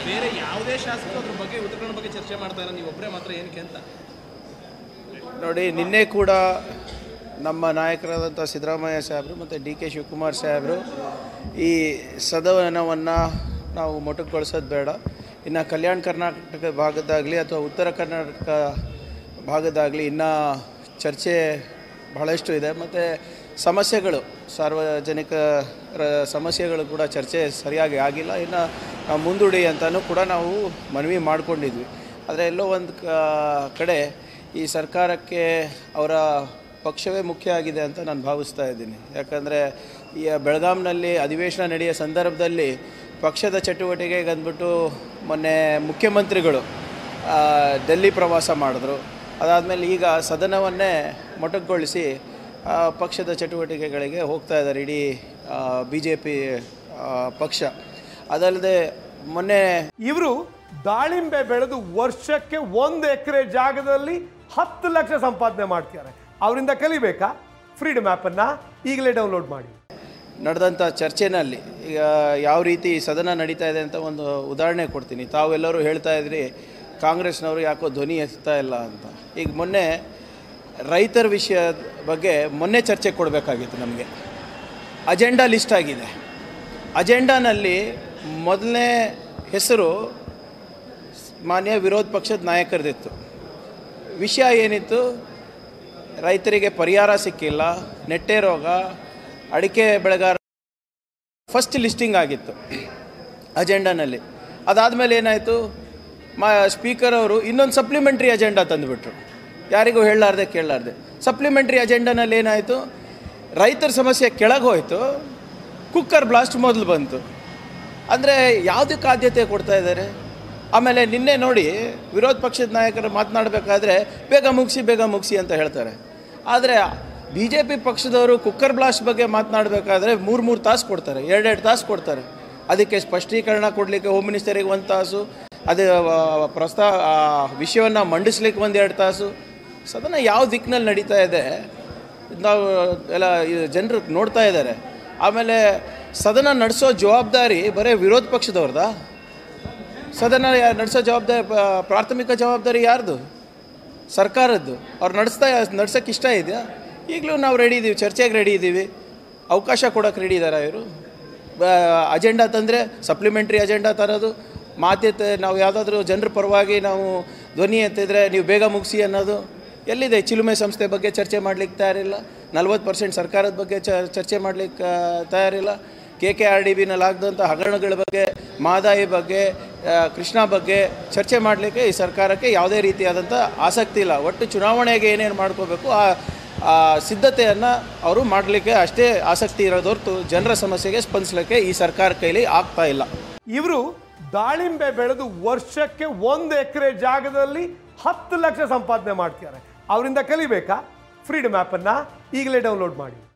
ಬೇರೆ ಯಾವುದೇ ಶಾಸಕರು ಅದ್ರ ಬಗ್ಗೆ ಉತ್ತರಕನ್ನಡ ಬಗ್ಗೆ ಚರ್ಚೆ ಮಾಡ್ತಾ ಇಲ್ಲ ನೀವು ಒಬ್ಬರೇ ಮಾತ್ರ ಏನಕ್ಕೆ ಅಂತ ನೋಡಿ ನಿನ್ನೆ ಕೂಡ ನಮ್ಮ ನಾಯಕರಾದಂಥ ಸಿದ್ದರಾಮಯ್ಯ ಸಾಹೇಬರು ಮತ್ತು ಡಿ ಕೆ ಶಿವಕುಮಾರ್ ಸಾಹೇಬರು ಈ ಸದನವನ್ನು ನಾವು ಮೊಟಕುಗೊಳಿಸೋದು ಬೇಡ ಇನ್ನು ಕಲ್ಯಾಣ ಕರ್ನಾಟಕ ಭಾಗದಾಗಲಿ ಅಥವಾ ಉತ್ತರ ಕರ್ನಾಟಕ ಭಾಗದಾಗಲಿ ಇನ್ನೂ ಚರ್ಚೆ ಬಹಳಷ್ಟು ಇದೆ ಮತ್ತು ಸಮಸ್ಯೆಗಳು ಸಾರ್ವಜನಿಕರ ಸಮಸ್ಯೆಗಳು ಕೂಡ ಚರ್ಚೆ ಸರಿಯಾಗಿ ಆಗಿಲ್ಲ ಇನ್ನು ನಾವು ಮುಂದೂಡಿ ಅಂತಲೂ ಕೂಡ ನಾವು ಮನವಿ ಮಾಡಿಕೊಂಡಿದ್ವಿ ಆದರೆ ಎಲ್ಲೋ ಒಂದು ಕ- ಕಡೆ ಈ ಸರ್ಕಾರಕ್ಕೆ ಅವರ ಪಕ್ಷವೇ ಮುಖ್ಯ ಆಗಿದೆ ಅಂತ ನಾನು ಭಾವಿಸ್ತಾ ಇದ್ದೀನಿ ಯಾಕಂದರೆ ಈ ಬೆಳಗಾಂನಲ್ಲಿ ಅಧಿವೇಶನ ನಡೆಯೋ ಸಂದರ್ಭದಲ್ಲಿ ಪಕ್ಷದ ಚಟುವಟಿಕೆಗೆ ಅಂದ್ಬಿಟ್ಟು ಮೊನ್ನೆ ಮುಖ್ಯಮಂತ್ರಿಗಳು ಆ, ಡೆಲ್ಲಿ ಪ್ರವಾಸ ಮಾಡಿದ್ರು ಅದಾದಮೇಲೆ ಈಗ ಸದನವನ್ನೇ ಮೊಟಕುಗೊಳಿಸಿ ಆ, ಪಕ್ಷದ ಚಟುವಟಿಕೆಗಳಿಗೆ ಹೋಗ್ತಾ ಇದ್ದಾರೆ ಇಡೀ ಬಿ ಜೆ ಪಿ ಪಕ್ಷ ಅದಲ್ಲದೆ ಮೊನ್ನೆ ಇವರು ದಾಳಿಂಬೆ ಬೆಳೆದು ವರ್ಷಕ್ಕೆ ಒಂದು ಎಕರೆ ಜಾಗದಲ್ಲಿ ಹತ್ತು ಲಕ್ಷ ಸಂಪಾದನೆ ಮಾಡ್ತಿದ್ದಾರೆ ಅವರಿಂದ ಕಲಿಬೇಕಾ ಫ್ರೀಡಮ್ ಆ್ಯಪನ್ನು ಈಗಲೇ ಡೌನ್ಲೋಡ್ ಮಾಡಿ ನಡೆದಂಥ ಚರ್ಚೆನಲ್ಲಿ ಈಗ ಯಾವ ರೀತಿ ಸದನ ನಡೀತಾ ಇದೆ ಅಂತ ಒಂದು ಉದಾಹರಣೆ ಕೊಡ್ತೀನಿ ತಾವೆಲ್ಲರೂ ಹೇಳ್ತಾ ಇದ್ರಿ ಕಾಂಗ್ರೆಸ್ನವರು ಯಾಕೋ ಧ್ವನಿ ಎತ್ತಾ ಇಲ್ಲ ಅಂತ ಈಗ ಮೊನ್ನೆ ರೈತರ ವಿಷಯದ ಬಗ್ಗೆ ಮೊನ್ನೆ ಚರ್ಚೆ ಕೊಡಬೇಕಾಗಿತ್ತು ನಮಗೆ ಅಜೆಂಡಾ ಲಿಸ್ಟ್ ಆಗಿದೆ ಅಜೆಂಡಾನಲ್ಲಿ ಮೊದಲನೇ ಹೆಸರು ಮಾನ್ಯ ವಿರೋಧ ಪಕ್ಷದ ನಾಯಕರದಿತ್ತು ವಿಷಯ ಏನಿತ್ತು ರೈತರಿಗೆ ಪರಿಹಾರ ಸಿಕ್ಕಿಲ್ಲ ನೆಟ್ಟೆ ರೋಗ ಅಡಿಕೆ ಬೆಳೆಗಾರ ಫಸ್ಟ್ ಲಿಸ್ಟಿಂಗ್ ಆಗಿತ್ತು ಅಜೆಂಡಾನಲ್ಲಿ ಅದಾದಮೇಲೆ ಏನಾಯಿತು ಮಾ ಸ್ಪೀಕರ್ ಅವರು ಇನ್ನೊಂದು ಸಪ್ಲಿಮೆಂಟ್ರಿ ಅಜೆಂಡಾ ತಂದುಬಿಟ್ರು ಯಾರಿಗೂ ಹೇಳಲಾರ್ದೆ ಕೇಳಲಾರ್ದೆ ಸಪ್ಲಿಮೆಂಟ್ರಿ ಅಜೆಂಡಾನಲ್ಲಿ ಏನಾಯಿತು ರೈತರ ಸಮಸ್ಯೆ ಕೆಳಗೆ ಹೋಯಿತು ಕುಕ್ಕರ್ ಬ್ಲಾಸ್ಟ್ ಮೊದಲು ಬಂತು ಅಂದರೆ ಯಾವುದಕ್ಕೆ ಆದ್ಯತೆ ಕೊಡ್ತಾ ಇದ್ದಾರೆ ಆಮೇಲೆ ನಿನ್ನೆ ನೋಡಿ ವಿರೋಧ ಪಕ್ಷದ ನಾಯಕರು ಮಾತನಾಡಬೇಕಾದ್ರೆ ಬೇಗ ಮುಗಿಸಿ ಬೇಗ ಮುಗಿಸಿ ಅಂತ ಹೇಳ್ತಾರೆ ಆದರೆ ಬಿ ಜೆ ಪಿ ಪಕ್ಷದವರು ಕುಕ್ಕರ್ ಬ್ಲಾಸ್ಟ್ ಬಗ್ಗೆ ಮಾತನಾಡಬೇಕಾದ್ರೆ ಮೂರು ಮೂರು ತಾಸು ಕೊಡ್ತಾರೆ ಎರಡೆರಡು ತಾಸು ಕೊಡ್ತಾರೆ ಅದಕ್ಕೆ ಸ್ಪಷ್ಟೀಕರಣ ಕೊಡಲಿಕ್ಕೆ ಹೋಮ್ ಮಿನಿಸ್ಟರಿಗೆ ಒಂದು ತಾಸು ಅದು ಆ, ಪ್ರಸ್ತಾವ ಆ ವಿಷಯವನ್ನು ಮಂಡಿಸ್ಲಿಕ್ಕೆ ಒಂದೆರಡು ತಾಸು ಸದನ ಯಾವ ದಿಕ್ಕಿನಲ್ಲಿ ನಡೀತಾ ಇದೆ ನಾವು ಎಲ್ಲ ಜನರು ನೋಡ್ತಾ ಇದ್ದಾರೆ ಆಮೇಲೆ ಸದನ ನಡೆಸೋ ಜವಾಬ್ದಾರಿ ಬರೀ ವಿರೋಧ ಪಕ್ಷದವ್ರದಾ ಸದನ ಯಾ- ನಡೆಸೋ ಜವಾಬ್ದಾರಿ ಪ- ಪ್ರಾಥಮಿಕ ಜವಾಬ್ದಾರಿ ಯಾರ್ದು ಸರ್ಕಾರದ್ದು ಅವ್ರು ನಡೆಸ್ತಾ ನಡ್ಸೋಕ್ಕೆ ಇಷ್ಟ ಇದೆಯಾ ಈಗಲೂ ನಾವು ರೆಡಿ ಇದ್ದೀವಿ ಚರ್ಚೆಗೆ ರೆಡಿ ಇದ್ದೀವಿ ಅವಕಾಶ ಕೊಡೋಕೆ ರೆಡಿ ಇದ್ದಾರೆ ಇವರು ಅಜೆಂಡಾ ತಂದರೆ ಸಪ್ಲಿಮೆಂಟ್ರಿ ಅಜೆಂಡಾ ತರೋದು ಮಾತೆತ್ತೆ ನಾವು ಯಾವುದಾದ್ರೂ ಜನರ ಪರವಾಗಿ ನಾವು ಧ್ವನಿ ಎತ್ತಿದ್ರೆ ನೀವು ಬೇಗ ಮುಗಿಸಿ ಅನ್ನೋದು ಎಲ್ಲಿದೆ ಚಿಲುಮೆ ಸಂಸ್ಥೆ ಬಗ್ಗೆ ಚರ್ಚೆ ಮಾಡಲಿಕ್ಕೆ ತಯಾರಿಲ್ಲ ನಲ್ವತ್ತು ಪರ್ಸೆಂಟ್ ಸರ್ಕಾರದ ಬಗ್ಗೆ ಚ- ಚರ್ಚೆ ಮಾಡಲಿಕ್ಕೆ ತಯಾರಿಲ್ಲ ಕೆ ಕೆ ಆರ್ ಡಿ ಬಿನಲ್ಲಿ ಆಗದಂಥ ಹಗರಣಗಳ ಬಗ್ಗೆ ಮಹದಾಯಿ ಬಗ್ಗೆ ಆ, ಕೃಷ್ಣ ಬಗ್ಗೆ ಚರ್ಚೆ ಮಾಡಲಿಕ್ಕೆ ಈ ಸರ್ಕಾರಕ್ಕೆ ಯಾವುದೇ ರೀತಿಯಾದಂಥ ಆಸಕ್ತಿ ಇಲ್ಲ ಒಟ್ಟು ಚುನಾವಣೆಗೆ ಏನೇನು ಮಾಡ್ಕೋಬೇಕು ಆ ಆ ಸಿದ್ಧತೆಯನ್ನು ಅವರು ಮಾಡಲಿಕ್ಕೆ ಅಷ್ಟೇ ಆಸಕ್ತಿ ಇರೋದು ಹೊರತು ಜನರ ಸಮಸ್ಯೆಗೆ ಸ್ಪಂದಿಸಲಿಕ್ಕೆ ಈ ಸರ್ಕಾರ ಕೈಲಿ ಆಗ್ತಾ ಇಲ್ಲ ಇವರು ದಾಳಿಂಬೆ ಬೆಳೆದು ವರ್ಷಕ್ಕೆ ಒಂದು ಎಕರೆ ಜಾಗದಲ್ಲಿ ಹತ್ತು ಲಕ್ಷ ಸಂಪಾದನೆ ಮಾಡ್ತಿದ್ದಾರೆ ಅವರಿಂದ ಕಲಿಬೇಕಾ ಫ್ರೀಡಮ್ ಆ್ಯಪನ್ನು ಈಗಲೇ ಡೌನ್ಲೋಡ್ ಮಾಡಿ